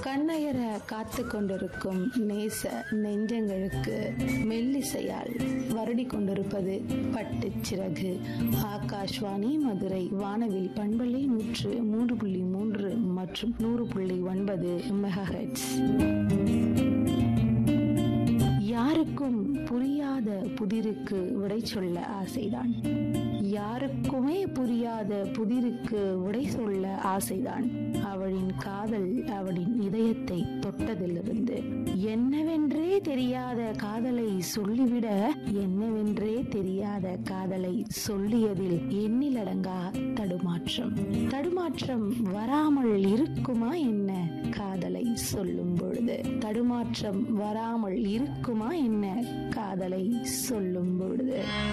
கண்ணயர காத்து கொண்டிருக்கும் நேச நெஞ்சங்களுக்கு மெல்லிசையால் வருடி கொண்டிருப்பது பட்டுச் சிறகு ஆகாஷ்வாணி மதுரை வானவில் பண்பலை நூற்று மூன்று புள்ளி மூன்று மற்றும் நூறு புள்ளி ஒன்பது மெகாஹெட்ஸ் யாருக்கும் புரியாத புதிருக்கு விடை சொல்ல ஆசைதான் யாருக்குமே புரியாத புதிருக்கு விடை சொல்ல ஆசைதான் அவளின் காதல் அவளின் இதயத்தை தொட்டதிலிருந்து என்னவென்றே தெரியாத காதலை சொல்லிவிட என்னவென்றே தெரியாத காதலை சொல்லியதில் எண்ணிலடங்கா தடுமாற்றம் தடுமாற்றம் வராமல் இருக்குமா என்ன காதலை சொல்லும் பொழுது தடுமாற்றம் வராமல் இருக்குமா என்ன காதலை சொல்லும் பொழுது